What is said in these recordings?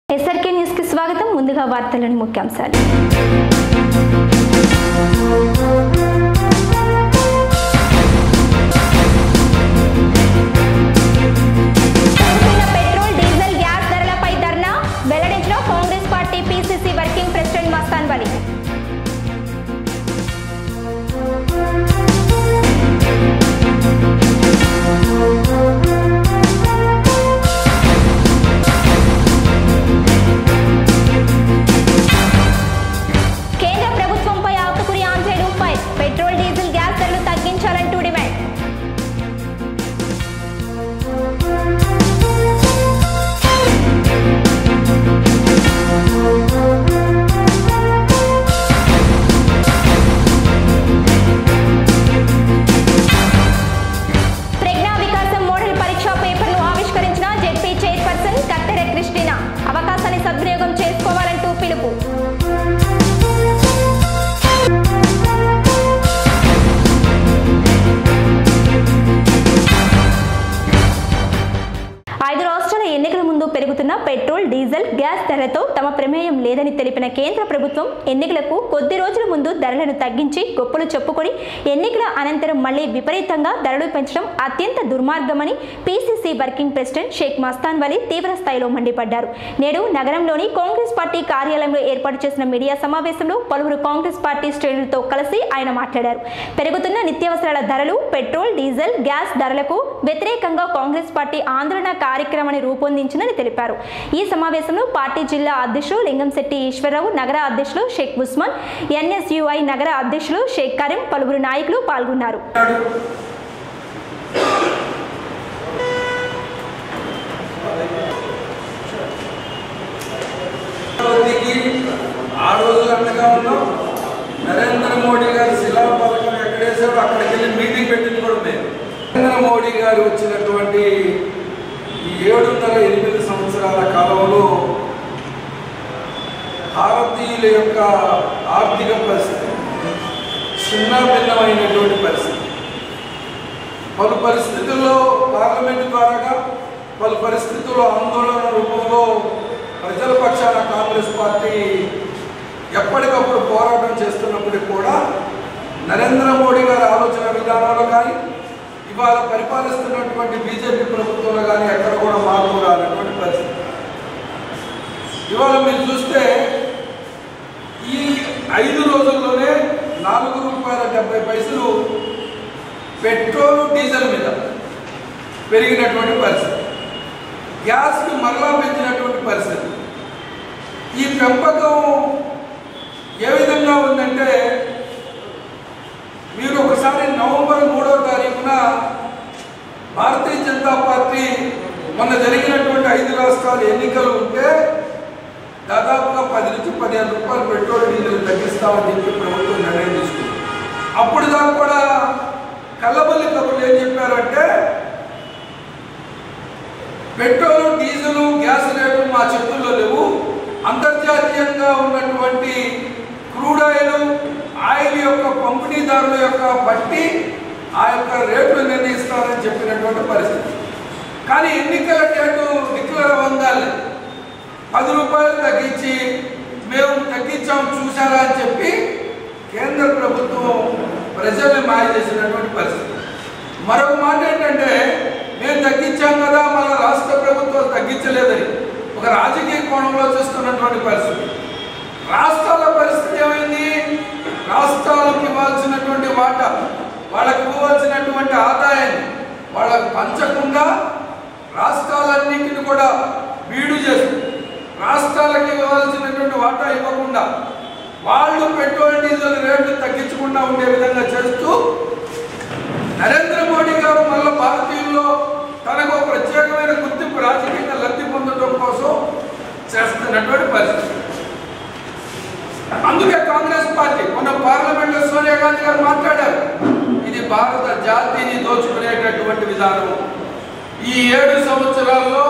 SRK news కి స్వాగతం ముందుగా వార్తలోని ముఖ్యాంశాలు పెరుగుతున్న పెట్రోల్ డీజిల్ గ్యాస్ ధరలపై ధర్నా వెల్లడించిన Congress party PCC working president Mastan Vali కేంద్ర ప్రభుత్వంపై ఆకుకురి ఆంజనేయుడు ఫైర్ పెట్రోల్ డీజిల్ గ్యాస్ ధరలు తగ్గించాలంటూ డిమాండ్ ప్రజ్ఞా వికాసం మోడల్ పరీక్షా పేపర్ను ఆవిష్కరించిన జెడ్పీ చైర్పర్సన్ కత్తెర క్రిస్టినా అవకాశాన్ని సద్వినియోగం చేసుకోవాలంటూ పిలుపు ఐదు రాష్ట్రాల ఎన్నికల ముందు పెరుగుతున్న పెట్రోల్ డీజిల్ గ్యాస్ ధరలతో తమ ప్రమేయం లేదని తెలిపిన కేంద్ర ప్రభుత్వం ఎన్నికలకు కొద్ది రోజుల ముందు ధరలను తగ్గించి గొప్పలు చెప్పుకొని ఎన్నికల అనంతరం మళ్లీ విపరీతంగా ధరలు పెంచడం అత్యంత దుర్మార్గమని PCC working president Shaik Mastan Vali తీవ్ర స్థాయిలో మండిపడ్డారు నేడు నగరంలోని కాంగ్రెస్ పార్టీ కార్యాలయంలో ఏర్పాటు చేసిన మీడియా సమావేశంలో పలువురు కాంగ్రెస్ పార్టీ శ్రేణులతో కలిసి ఆయన మాట్లాడారు పెరుగుతున్న నిత్యావసరాల ధరలు పెట్రోల్ డీజిల్ గ్యాస్ ధరలకు వ్యతిరేకంగా కాంగ్రెస్ పార్టీ ఆందోళన కార్యక్రమాన్ని రూపొందించిందని తెలిపారు ఈ సమావేశంలో పార్టీ జిల్లా అధ్యక్షులు లింగంశెట్టి ఈశ్వరరావు నగర అధ్యక్షులు షేక్ ఉస్మాన్ ఎన్ఎస్యుఐ నగర అధ్యక్షులు షేక్ కరీం పలువురు నాయకులు పాల్గొన్నారు అభివృద్ధికి ఆ రోజు అండగా ఉన్నాం నరేంద్ర మోడీ గారి శిలా పథకం ఎక్కడేసారో అక్కడికి వెళ్ళి మీటింగ్ పెట్టింది కూడా మేము నరేంద్ర మోడీ గారు వచ్చినటువంటి ఈ ఏడున్నర ఎనిమిది సంవత్సరాల కాలంలో భారతీయుల యొక్క ఆర్థిక పరిస్థితి చిన్న భిన్నమైనటువంటి పరిస్థితి పలు పరిస్థితుల్లో పార్లమెంట్ ద్వారాగా పలు పరిస్థితుల్లో ఆందోళన రూపంలో ప్రజల పక్షాన కాంగ్రెస్ పార్టీ ఎప్పటికప్పుడు పోరాటం చేస్తున్నప్పటికీ కూడా నరేంద్ర మోడీ గారి ఆలోచన విధానాలు కానీ ఇవాళ పరిపాలిస్తున్నటువంటి బీజేపీ ప్రభుత్వంలో కానీ ఎక్కడ కూడా మార్పు రానటువంటి పరిస్థితి ఇవాళ మీరు చూస్తే ఈ ఐదు రోజుల్లోనే నాలుగు రూపాయల డెబ్బై పైసలు పెట్రోల్ డీజిల్ మీద పెరిగినటువంటి పరిస్థితి గ్యాస్కి మరలా పెంచినటువంటి పరిస్థితి ఈ పెంపకం ఏ విధంగా ఉందంటే మీరు ఒకసారి నవంబర్ మూడవ తారీఖున భారతీయ జనతా పార్టీ మొన్న జరిగినటువంటి ఐదు రాష్ట్రాల ఎన్నికలు ఉంటే దాదాపుగా పది నుంచి పదిహేను రూపాయలు పెట్రోల్ డీజిల్ తగ్గిస్తామని చెప్పి ప్రభుత్వం నిర్ణయం తీసుకుంది అప్పుడు దాకా కూడా కళ్ళబల్లి కబుర్లు ఏం చెప్పారంటే పెట్రోల్ డీజిల్ గ్యాస్ రేట్లు మా చేతుల్లో లేవు అంతర్జాతీయంగా ఉన్నటువంటి క్రూడ్ ఆయిల్ ఆయిల్ యొక్క పంపిణీదారుల యొక్క బట్టి ఆ యొక్క రేట్లు నిర్ణయిస్తారని చెప్పినటువంటి పరిస్థితి కానీ ఎన్నికల డేటు డిక్లేర్ అవ్వగానే పది రూపాయలు తగ్గించి మేము తగ్గించాం చూసారా అని చెప్పి కేంద్ర ప్రభుత్వం ప్రజల్ని మాయ చేసినటువంటి పరిస్థితి మరొక మాట ఏంటంటే మేము తగ్గించాం కదా మన రాష్ట్ర ప్రభుత్వం తగ్గించలేదని ఒక రాజకీయ కోణంలో చూస్తున్నటువంటి పరిస్థితి రాష్ట్రాల పరిస్థితి ఏమైంది రాష్ట్రాలకు ఇవ్వాల్సినటువంటి వాటా వాళ్ళకి ఇవ్వాల్సినటువంటి ఆదాయాన్ని వాళ్ళకు పంచకుండా రాష్ట్రాలన్నింటిని కూడా బీడు చేస్తూ రాష్ట్రాలకు ఇవ్వాల్సినటువంటి వాటా ఇవ్వకుండా వాళ్ళు పెట్రోల్ డీజిల్ రేట్లు తగ్గించకుండా ఉండే విధంగా చేస్తూ నరేంద్ర మోడీ గారు మళ్ళీ భారతీయుల్లో తనకు ఒక ప్రత్యేకమైన గుర్తింపు రాజకీయంగా లబ్ధి పొందడం కోసం చేస్తున్నటువంటి పరిస్థితి అందుకే కాంగ్రెస్ పార్టీ మొన్న పార్లమెంట్ లో సోనియా గాంధీ గారు మాట్లాడారు ఇది భారత జాతిని దోచుకునేటటువంటి విధానం ఈ ఏడు సంవత్సరాల్లో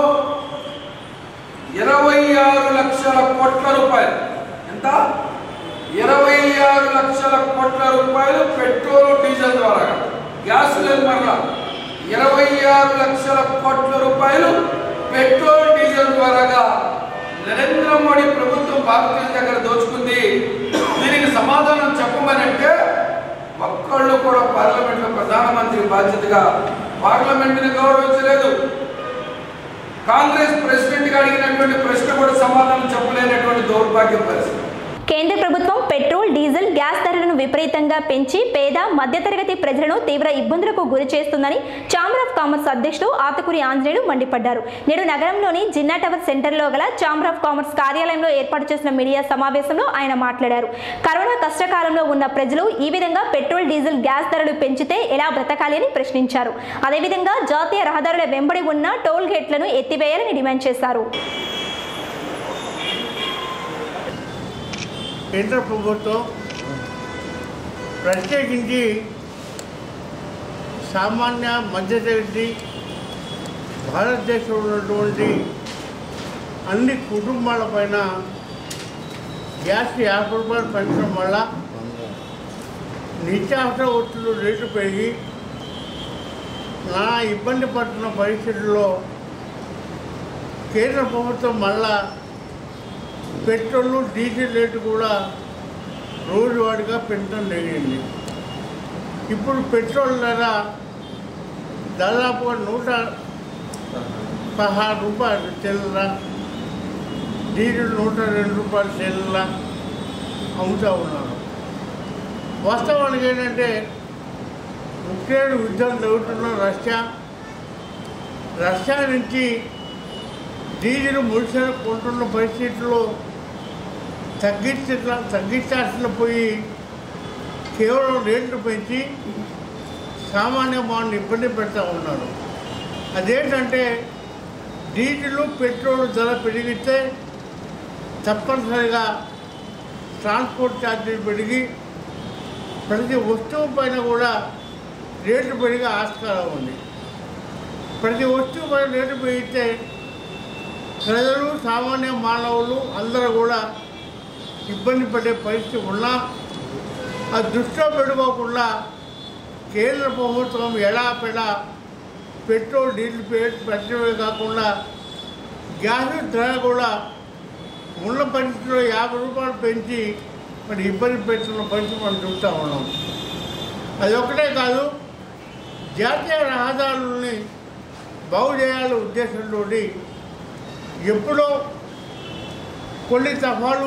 ఇరవై ఆరు లక్షల కోట్ల రూపాయలు ఎంత ఇరవై ఆరు లక్షల కోట్ల రూపాయలు పెట్రోల్ డీజిల్ ద్వారా గ్యాస్ లేదు మరలా ఇరవై ఆరు లక్షల కోట్ల రూపాయలు పెట్రోల్ డీజిల్ ద్వారాగా నరేంద్ర మోడీ ప్రభుత్వం భారతదేశం దగ్గర దోచుకుంది దీనికి సమాధానం చెప్పమని అంటే ఒక్కళ్ళు కూడా పార్లమెంట్లో ప్రధానమంత్రి బాధ్యతగా పార్లమెంటుని గౌరవించలేదు కాంగ్రెస్ ప్రెసిడెంట్గా అడిగినటువంటి ప్రశ్న కూడా సమాధానం చెప్పలేనటువంటి దౌర్భాగ్య పరిస్థితి కేంద్ర ప్రభుత్వం పెట్రోల్ డీజిల్ గ్యాస్ ధరలను విపరీతంగా పెంచి పేద మధ్యతరగతి ప్రజలను తీవ్ర ఇబ్బందులకు గురి చేస్తుందని ఛాంబర్ ఆఫ్ కామర్స్ అధ్యక్షుడు ఆతకూరి ఆంజనేయులు మండిపడ్డారు నేడు నగరంలోని జిన్నా టవర్ సెంటర్లో గల ఛాంబర్ ఆఫ్ కామర్స్ కార్యాలయంలో ఏర్పాటు చేసిన మీడియా సమావేశంలో ఆయన మాట్లాడారు కరోనా కష్టకాలంలో ఉన్న ప్రజలు ఈ విధంగా పెట్రోల్ డీజిల్ గ్యాస్ ధరలు పెంచితే ఎలా బ్రతకాలి అని ప్రశ్నించారు అదేవిధంగా జాతీయ రహదారుల వెంబడి ఉన్న టోల్ గేట్లను ఎత్తివేయాలని డిమాండ్ చేశారు కేంద్ర ప్రభుత్వం ప్రత్యేకించి సామాన్య మధ్యతరగతి భారతదేశంలో ఉన్నటువంటి అన్ని కుటుంబాలపైన గ్యాస్ యాభై రూపాయలు పెంచడం వల్ల నిత్యావసర వస్తువులు రేటు పెరిగి నా ఇబ్బంది పడుతున్న పరిస్థితుల్లో కేంద్ర ప్రభుత్వం మళ్ళా పెట్రోల్ డీజిల్ రేటు కూడా రోజువారీగా పెంచడం జరిగింది ఇప్పుడు పెట్రోల్ ధర దాదాపుగా నూట పదహారు రూపాయలు చిల్లర డీజిల్ నూట రెండు రూపాయలు చిల్లర అమ్ముతూ ఉన్నారు వాస్తవానికి ఏంటంటే ఉక్రెయిన్ యుద్ధం జరుగుతున్న రష్యా రష్యా నుంచి డీజిల్ ముడిసర కొంటున్న పరిస్థితుల్లో తగ్గించ తగ్గించాల్సిన పోయి కేవలం రేట్లు పెంచి సామాన్య మానవుని ఇబ్బంది పెడతా ఉన్నారు అదేంటంటే డీజిల్ పెట్రోల్ ధర పెరిగితే తప్పనిసరిగా ట్రాన్స్పోర్ట్ ఛార్జీలు పెరిగి ప్రతి వస్తువు పైన కూడా రేట్లు పెరిగే ఆస్కారం ఉంది ప్రతి వస్తువు పైన రేటు పెరిగితే ప్రజలు సామాన్య మానవులు అందరూ కూడా ఇబ్బంది పడే పరిస్థితి ఉన్నా ఆ దృష్టిలో పెట్టుకోకుండా కేంద్ర ప్రభుత్వం ఎడాపెడా పెట్రోల్ డీజిల్ పే- పెంచడమే కాకుండా గ్యాస్ ధర కూడా ఉన్న పరిస్థితిలో యాభై రూపాయలు పెంచి మరి ఇబ్బంది పెడుతున్న పరిస్థితి మనం చూస్తూ ఉన్నాం అది ఒకటే కాదు జాతీయ రహదారులని బాగు చేయాలనే ఉద్దేశంతో ఎప్పుడో కొన్ని తఫాలు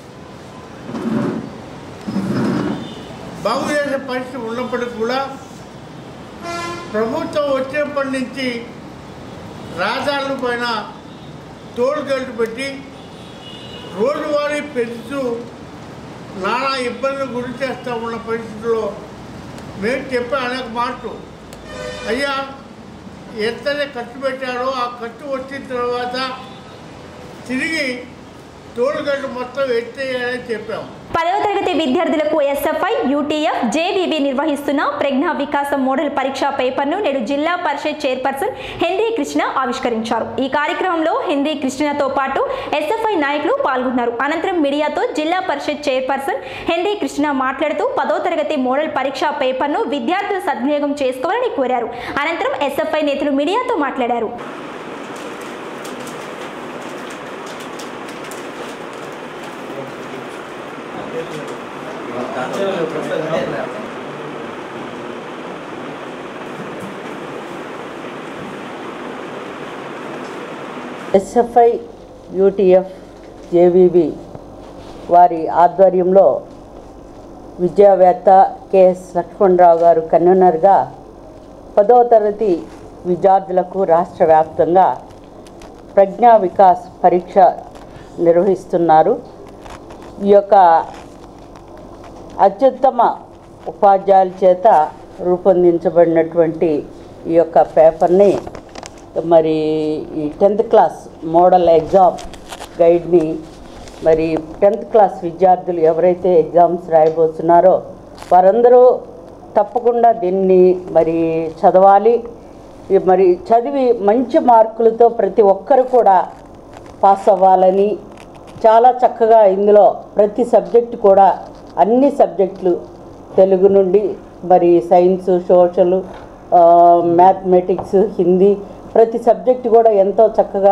బాగు చేసే పరిస్థితి ఉన్నప్పటికీ కూడా ప్రభుత్వం వచ్చినప్పటి నుంచి రహదారుల పైన టోల్ గేట్లు పెట్టి రోజువారీ పెంచుతూ నానా ఇబ్బందులు గురి చేస్తూ ఉన్న పరిస్థితుల్లో మేము చెప్పే అనేక మాటలు అయ్యా ఎంతనే ఖర్చు పెట్టారో ఆ ఖర్చు వచ్చిన తర్వాత తిరిగి టోల్ గేట్లు మొత్తం ఎత్తేయాలని చెప్పాము పదవ తరగతి విద్యార్థులకు ఎస్ఎఫ్ఐ యూటీఎఫ్ జేవీబీ నిర్వహిస్తున్న ప్రజ్ఞా వికాసం మోడల్ పరీక్షా పేపర్ను నేడు జిల్లా పరిషత్ చైర్పర్సన్ హెన్రీ కృష్ణ ఆవిష్కరించారు ఈ కార్యక్రమంలో హెన్రీ కృష్ణతో పాటు ఎస్ఎఫ్ఐ నాయకులు పాల్గొన్నారు అనంతరం మీడియాతో జిల్లా పరిషత్ చైర్పర్సన్ హెన్రీ కృష్ణ మాట్లాడుతూ పదో తరగతి మోడల్ పరీక్షా పేపర్ను విద్యార్థులు సద్వినియోగం చేసుకోవాలని కోరారు అనంతరం ఎస్ఎఫ్ఐ నేతలు మీడియాతో మాట్లాడారు ఎస్ఎఫ్ఐ యూటీఎఫ్ జేవీబీ వారి ఆధ్వర్యంలో విద్యావేత్త కెఎస్ లక్ష్మణరావు గారు కన్వీనర్గా పదవ తరగతి విద్యార్థులకు రాష్ట్ర వ్యాప్తంగా ప్రజ్ఞా వికాస్ పరీక్ష నిర్వహిస్తున్నారు ఈ యొక్క అత్యుత్తమ ఉపాధ్యాయుల చేత రూపొందించబడినటువంటి ఈ యొక్క పేపర్ని మరి ఈ టెన్త్ క్లాస్ మోడల్ ఎగ్జామ్ గైడ్ని మరి టెన్త్ క్లాస్ విద్యార్థులు ఎవరైతే ఎగ్జామ్స్ రాయబోతున్నారో వారందరూ తప్పకుండా దీన్ని మరి చదవాలి ఈ మరి చదివి మంచి మార్కులతో ప్రతి ఒక్కరు కూడా పాస్ అవ్వాలని చాలా చక్కగా ఇందులో ప్రతి సబ్జెక్టు కూడా అన్ని సబ్జెక్టులు తెలుగు నుండి మరి సైన్స్ సోషల్ మ్యాథమెటిక్స్ హిందీ ప్రతి సబ్జెక్టు కూడా ఎంతో చక్కగా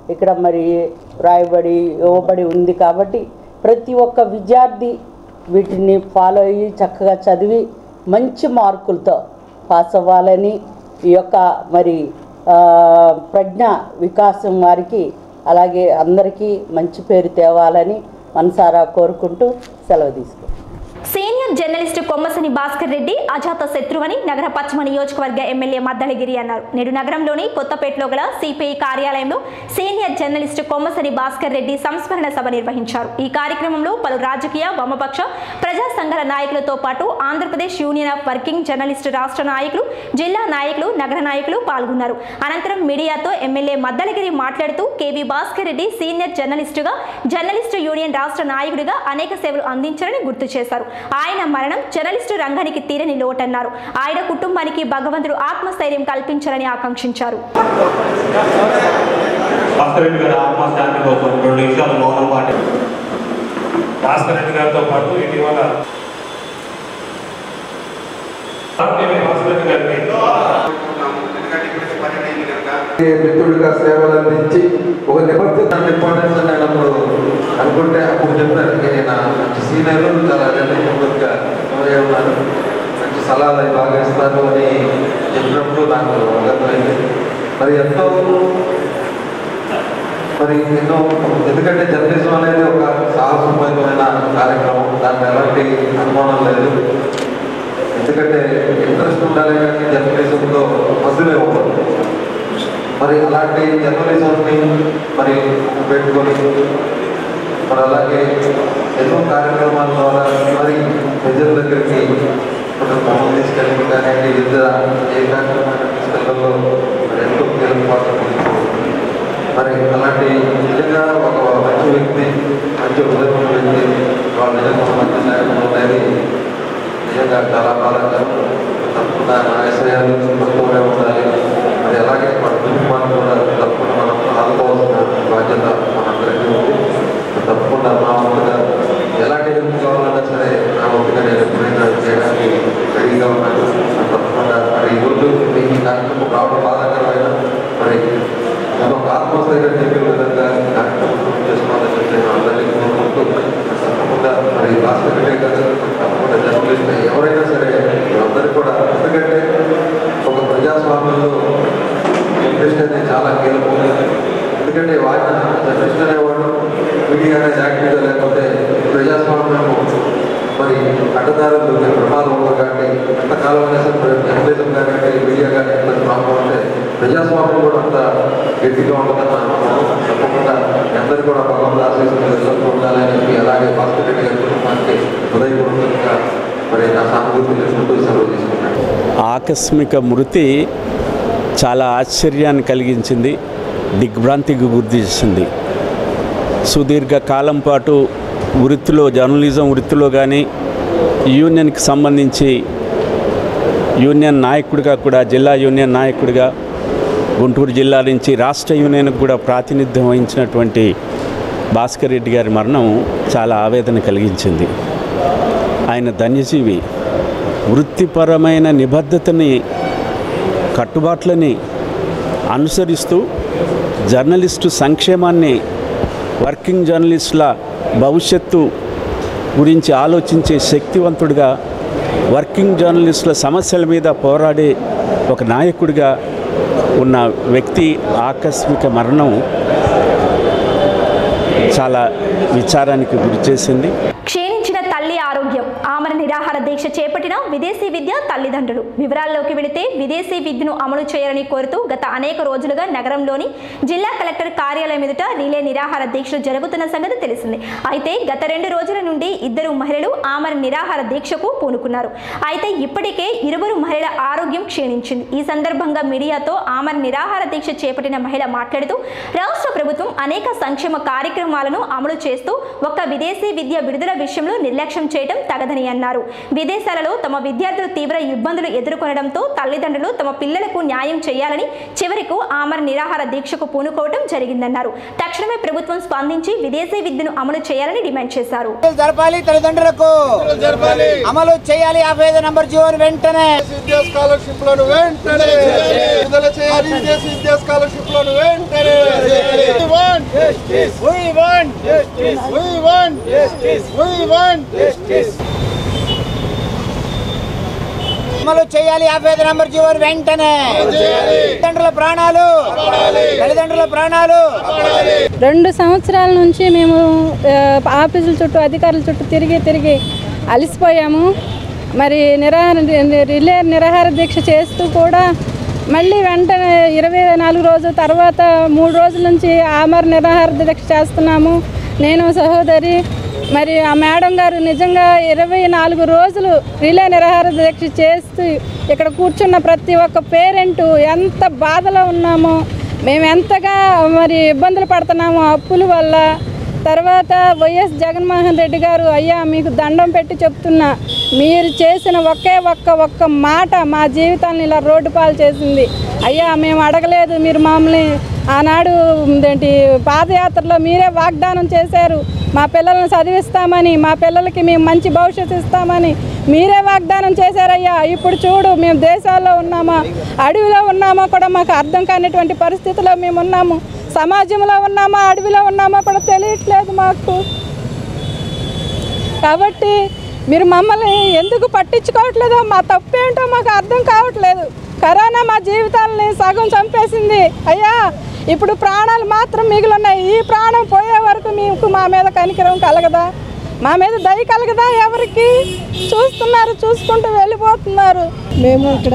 ఇక్కడ మరి రాయబడి ఇవ్వబడి ఉంది కాబట్టి ప్రతి ఒక్క విద్యార్థి వీటిని ఫాలో అయ్యి చక్కగా చదివి మంచి మార్కులతో పాస్ అవ్వాలని ఈ యొక్క మరి ఆ, ప్రజ్ఞ వికాసం వారికి అలాగే అందరికీ మంచి పేరు తేవాలని మనసారా కోరుకుంటూ సెలవు తీసుకుంటాం సీనియర్ జర్నలిస్టు కొమ్మసని భాస్కర్ రెడ్డి అజాత శత్రువని నగర పశ్చిమ నియోజకవర్గ ఎమ్మెల్యే మద్దలగిరి అన్నారు నేడు నగరంలోని కొత్తపేటలో గల సిపిఐ కార్యాలయంలో సీనియర్ జర్నలిస్టు కొమ్మసని భాస్కర్ రెడ్డి సంస్మరణ సభ నిర్వహించారు ఈ కార్యక్రమంలో పలు రాజకీయ వామపక్ష ప్రజా సంఘాల నాయకులతో పాటు Andhra Pradesh union of working journalist రాష్ట్ర నాయకులు జిల్లా నాయకులు నగర నాయకులు పాల్గొన్నారు అనంతరం మీడియాతో ఎమ్మెల్యే మద్దలగిరి మాట్లాడుతూ కేవీ భాస్కర్ రెడ్డి సీనియర్ జర్నలిస్టుగా జర్నలిస్టు యూనియన్ రాష్ట్ర నాయకుడిగా అనేక సేవలు అందించారని గుర్తు చేశారు ఆయన మరణం జర్నలిస్టు రంగానికి తీరని లోటన్నారు ఆయన కుటుంబానికి భగవంతుడు ఆత్మస్థైర్యం కల్పించాలని ఆకాంక్షించారు భాస్కర్ రెడ్డి గారి ఆత్మశాంతి కోసం రెండు నిమిషాలు మౌనం పాటి భాస్కర్ రెడ్డి గారితో పాటు ఇటీవల భాస్కర్ రెడ్డి గారికి మిత్రుడిగా సేవలు అందించి ఒక నిబద్ధత ఇంపార్టెన్స్ అని అప్పుడు అనుకుంటే అప్పుడు చెప్పారు నేను మంచి సీనియర్ చాలా నిబద్ధతగా ఎవరే ఉన్నారు మంచి సలహాలు అవి బాగా ఇస్తారు అని చెప్పినప్పుడు నాకు అర్థమైంది మరి ఎంతో మరి ఎన్నో ఎందుకంటే జర్నలిజం అనేది ఒక సాహసోపేతమైన కార్యక్రమం దాంట్లో ఎలాంటి అనుమానం లేదు ఎందుకంటే ఇంట్రెస్ట్ ఉండాలి కానీ జర్నలిజంలో మధులే ఉండదు మరి అలాంటి జర్నలిజంని మరి పెట్టుకొని మరి అలాగే ఎన్నో కార్యక్రమాల ద్వారా మరి ప్రజల దగ్గరికి మనం మమ్మల్ని తీసుకెళ్ళి కానీ ఇతర ఏ కార్యక్రమాన్ని తీసుకెళ్ళడంలో మరి ఎంతో కీలక పాత్ర వహించారు. మరి అలాంటి నిజంగా ఒక మంచి వ్యక్తి మంచి హృదయం ఉన్న వ్యక్తి వాళ్ళ నిజంగా ఒక మంచి నాయకులు అనేది నిజంగా చాలా బాధాకరం తప్పకుండా నా ఆశయాలు తక్కువనే ఉండాలి మరి అలాగే మన కుటుంబాన్ని కూడా తప్పకుండా మనం ఆదుకోవాల్సిన బాధ్యత మనందరికీ ఉంది తప్పకుండా మా వంతుగా ఎలాంటి హెల్ప్ కావాలన్నా సరే నా వంతుగా నేను ఎప్పుడైనా చేయడానికి రెడీగా ఉన్నాను తప్పకుండా మరి ఈరోజు మీకు ఈ కార్యక్రమం రావడం బాధాకరమైన మరి నేను ఒక ఆత్మస్థైర్యం చెప్పే విధంగా ఈ కార్యక్రమం చేసుకోవాలని చెప్పి నేను అందరికీ కోరుకుంటూ తప్పకుండా మరి భాస్కర్ రెడ్డి గారు తప్పకుండా జర్నలిస్ట్ ఎవరైనా సరే అందరూ కూడా ఎందుకంటే ఒక ప్రజాస్వామ్యంలో జర్నలిస్ట్ అనేది చాలా కీలకం ఎందుకంటే వాడిన జర్నలిస్ట్ అనేవాడు మీడియా అనేది యాక్టివ్గా లేకపోతే ప్రజాస్వామ్యం మరి అడ్డదారులు ప్రమాదం ఉండదు కాబట్టి ఎంతకాలం అయినా సరే జర్నలిజం కానివ్వండి మీడియా కానీ ఎంత స్ట్రాంగ్గా ఉంటే ప్రజాస్వామ్యం కూడా అంత గట్టిగా ఉంటుందని నా నమ్మకం తప్పకుండా మీ అందరూ కూడా భగవంతుడు ఆశీస్సులు ఎదుర్కొంటూ ఉండాలని చెప్పి అలాగే భాస్కర్ రెడ్డి గారి కుటుంబానికి హృదయపూర్వకంగా మరి నా సానుభూతి తెలుసుకుంటూ సెలవు తీసుకున్నాను ఆకస్మిక మృతి చాలా ఆశ్చర్యాన్ని కలిగించింది దిగ్భ్రాంతికి గురి చేసింది సుదీర్ఘ కాలం పాటు వృత్తిలో జర్నలిజం వృత్తిలో కానీ యూనియన్కి సంబంధించి యూనియన్ నాయకుడిగా కూడా జిల్లా యూనియన్ నాయకుడిగా గుంటూరు జిల్లా నుంచి రాష్ట్ర యూనియన్కి కూడా ప్రాతినిధ్యం వహించినటువంటి భాస్కర్ రెడ్డి గారి మరణం చాలా ఆవేదన కలిగించింది ఆయన ధన్యజీవి వృత్తిపరమైన నిబద్ధతని కట్టుబాట్లని అనుసరిస్తూ జర్నలిస్టు సంక్షేమాన్ని వర్కింగ్ జర్నలిస్టుల భవిష్యత్తు గురించి ఆలోచించే శక్తివంతుడిగా వర్కింగ్ జర్నలిస్టుల సమస్యల మీద పోరాడే ఒక నాయకుడిగా ఉన్న వ్యక్తి ఆకస్మిక మరణం చాలా విచారానికి గురిచేసింది క్షీణించిన తల్లి ఆరోగ్యం ఆమర నిరాహార దీక్ష చేపట్టిన విదేశీ విద్య తల్లిదండ్రులు వివరాల్లోకి వెళితే విదేశీ విద్యను అమలు చేయాలని కోరుతూ గత అనేక రోజులుగా నగరంలోని జిల్లా కలెక్టర్ కార్యాలయం ఎదుట రిలే నిరాహార దీక్షలు జరుగుతున్న సంగతి తెలిసింది అయితే గత రెండు రోజుల నుండి ఇద్దరు మహిళలు ఆమర నిరాహార దీక్షకు పూనుకున్నారు అయితే ఇప్పటికే ఇరువురు మహిళల ఆరోగ్యం క్షీణించింది ఈ సందర్భంగా మీడియాతో ఆమర నిరాహార దీక్ష చేపట్టిన మహిళ మాట్లాడుతూ రాష్ట్ర ప్రభుత్వం అనేక సంక్షేమ కార్యక్రమాలను అమలు చేస్తూ ఒక్క విదేశీ విద్య విడుదల విషయంలో నిర్లక్ష్యం చేయడం తగదని అన్నారు విదేశాలలో తమ విద్యార్థులు తీవ్ర ఇబ్బందులు ఎదుర్కొనడంతో తల్లిదండ్రులు తమ పిల్లలకు న్యాయం చేయాలని చివరకు ఆమర నిరాహార దీక్షకు పూనుకోవడం జరిగిందన్నారు తక్షణమే ప్రభుత్వం స్పందించి విదేశీ విద్యను అమలు చేయాలని డిమాండ్ చేశారు జరపాలి తల్లిదండ్రులకు అమలు చేయాలి యాభై ఐదు నంబర్ జీవోని వెంటనే విద్యా స్కాలర్షిప్ లను వెంటనే విడుదల చేయాలి విదేశీ విద్యా స్కాలర్షిప్ లను వెంటనే We want justice. We want justice. We want justice. We want justice. అమలు చేయాలి యాభై ఐదు నంబర్ జీవోని వెంటనే తల్లిదండ్రుల ప్రాణాలు తల్లిదండ్రుల ప్రాణాలు రెండు సంవత్సరాల నుంచి మేము ఆ, ఆఫీసుల చుట్టూ అధికారుల చుట్టూ తిరిగి తిరిగి అలసిపోయాము మరి నిరాహార రిలే నిరాహార దీక్ష చేస్తూ కూడా మళ్ళీ వెంటనే ఇరవై నాలుగు రోజుల తర్వాత మూడు రోజుల నుంచి ఆమర నిరాహార దీక్ష చేస్తున్నాము నేను సహోదరి మరి ఆ మేడం గారు నిజంగా ఇరవై నాలుగు రోజులు రిలే నిరాహార దీక్ష చేస్తూ ఇక్కడ కూర్చున్న ప్రతి ఒక్క పేరెంటు ఎంత బాధలో ఉన్నామో మేము ఎంతగా మరి ఇబ్బందులు పడుతున్నాము అప్పుల వల్ల తర్వాత వైఎస్ జగన్మోహన్ రెడ్డి గారు అయ్యా మీకు దండం పెట్టి చెప్తున్నా మీరు చేసిన ఒకే ఒక్క ఒక్క మాట మా జీవితాన్ని ఇలా రోడ్డు పాలు చేసింది అయ్యా మేము అడగలేదు మీరు మమ్మల్ని ఆనాడు ఏంటి పాదయాత్రలో మీరే వాగ్దానం చేశారు మా పిల్లల్ని చదివిస్తామని మా పిల్లలకి మేము మంచి భవిష్యత్తు ఇస్తామని మీరే వాగ్దానం చేశారయ్యా ఇప్పుడు చూడు మేము దేశాల్లో ఉన్నామా అడవిలో ఉన్నామా కూడా మాకు అర్థం కానిటువంటి పరిస్థితిలో మేము ఉన్నాము సమాజంలో ఉన్నామా అడవిలో ఉన్నామా కూడా తెలియట్లేదు మాకు కాబట్టి మీరు మమ్మల్ని ఎందుకు పట్టించుకోవట్లేదో మా తప్పేంటో మాకు అర్థం కావట్లేదు కరోనా మా జీవితాలని సగం చంపేసింది అయ్యా ఇప్పుడు ప్రాణాలు మాత్రం మిగిలిన్నాయి ఈ ప్రాణం పోయే వరకు మీకు మా మీద కనికరం కలగదా మా మీద దయ కలగదా ఎవరికి చూస్తున్నారు చూసుకుంటూ వెళ్ళిపోతున్నారు మేము ఇక్కడ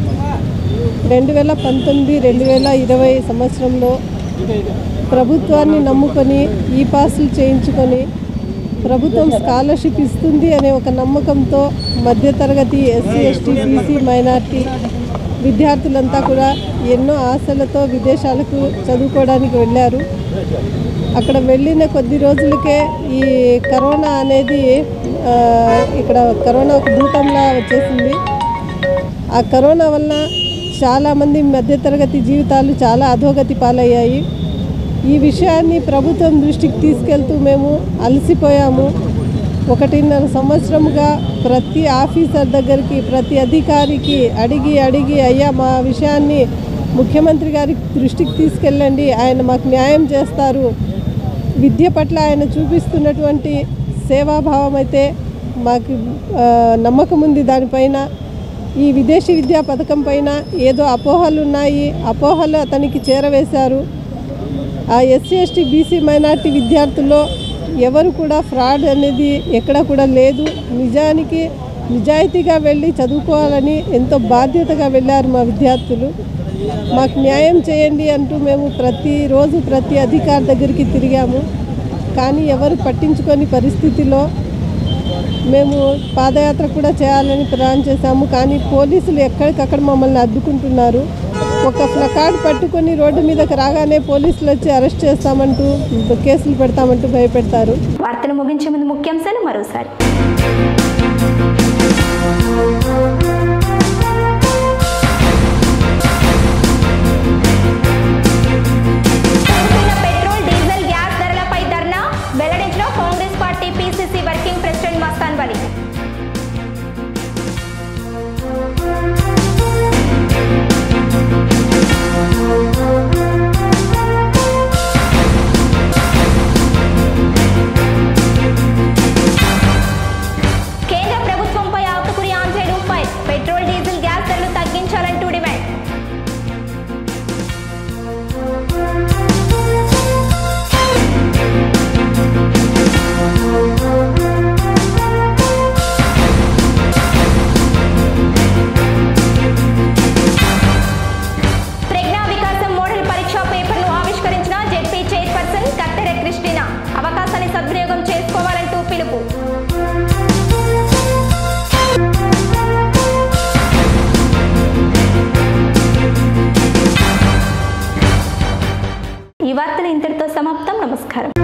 రెండు వేల పంతొమ్మిది రెండు వేల ఇరవై సంవత్సరంలో ప్రభుత్వాన్ని నమ్ముకొని ఈ పాసులు చేయించుకొని ప్రభుత్వం స్కాలర్షిప్ ఇస్తుంది అనే ఒక నమ్మకంతో మధ్యతరగతి ఎస్సీ ఎస్టీ బీసీ మైనార్టీ విద్యార్థులంతా కూడా ఎన్నో ఆశలతో విదేశాలకు చదువుకోవడానికి వెళ్ళారు అక్కడ వెళ్ళిన కొద్ది రోజులకే ఈ కరోనా అనేది ఆ, ఇక్కడ కరోనా ఒక భూతంలా వచ్చేసింది ఆ కరోనా వల్ల చాలామంది మధ్యతరగతి జీవితాలు చాలా అధోగతి పాలయ్యాయి ఈ విషయాన్ని ప్రభుత్వం దృష్టికి తీసుకెళ్తూ మేము అలసిపోయాము ఒకటిన్నర సంవత్సరముగా ప్రతి ఆఫీసర్ దగ్గరికి ప్రతి అధికారికి అడిగి అడిగి అయ్యా మా విషయాన్ని ముఖ్యమంత్రి గారి దృష్టికి తీసుకెళ్ళండి ఆయన మాకు న్యాయం చేస్తారు విద్య పట్ల ఆయన చూపిస్తున్నటువంటి సేవాభావం అయితే మాకు ఆ, నమ్మకం ఉంది దానిపైన ఈ విదేశీ విద్యా పథకం పైన ఏదో అపోహలు ఉన్నాయి అపోహలు అతనికి చేరవేశారు ఆ ఎస్సీ ఎస్టీ బీసీ మైనార్టీ విద్యార్థుల్లో ఎవరు కూడా ఫ్రాడ్ అనేది ఎక్కడ కూడా లేదు నిజానికి నిజాయితీగా వెళ్ళి చదువుకోవాలని ఎంతో బాధ్యతగా వెళ్ళారు మా విద్యార్థులు మాకు న్యాయం చేయండి అంటూ మేము ప్రతిరోజు ప్రతి అధికారి దగ్గరికి తిరిగాము కానీ ఎవరు పట్టించుకొని పరిస్థితిలో మేము పాదయాత్ర కూడా చేయాలని ప్లాన్ చేశాము కానీ పోలీసులు ఎక్కడికక్కడ మమ్మల్ని అడ్డుకుంటున్నారు ఒక ప్లకార్డ్ పట్టుకొని రోడ్డు మీదకి రాగానే పోలీసులు వచ్చి అరెస్ట్ చేస్తామంటూ కేసులు పెడతామంటూ భయపెడతారు వార్తలు ముగించే ముందు ముఖ్యాంశాలు మరోసారి పెరుగుతున్న పెట్రోల్ డీజిల్ గ్యాస్ ధరలపై ధర్నా వెల్లడించిన Congress party PCC working president Mastan Vali కేంద్ర ప్రభుత్వంపై ఆకుకురి ఆంధ్రుడు ఫైర్ పెట్రోల్ డీజిల్ గ్యాస్ ధరలు తగ్గించాలంటూ డిమాండ్ ప్రజ్ఞా వికాసం మోడల్ పరీక్షా పేపర్ను ఆవిష్కరించిన జెడ్పీ చైర్పర్సన్ కత్తెర క్రిస్టినా అవకాశాన్ని సద్వినియోగం చేసుకోవాలంటూ పిలుపు ఈ వార్తలు ఇంతటితో సమాప్తం నమస్కారం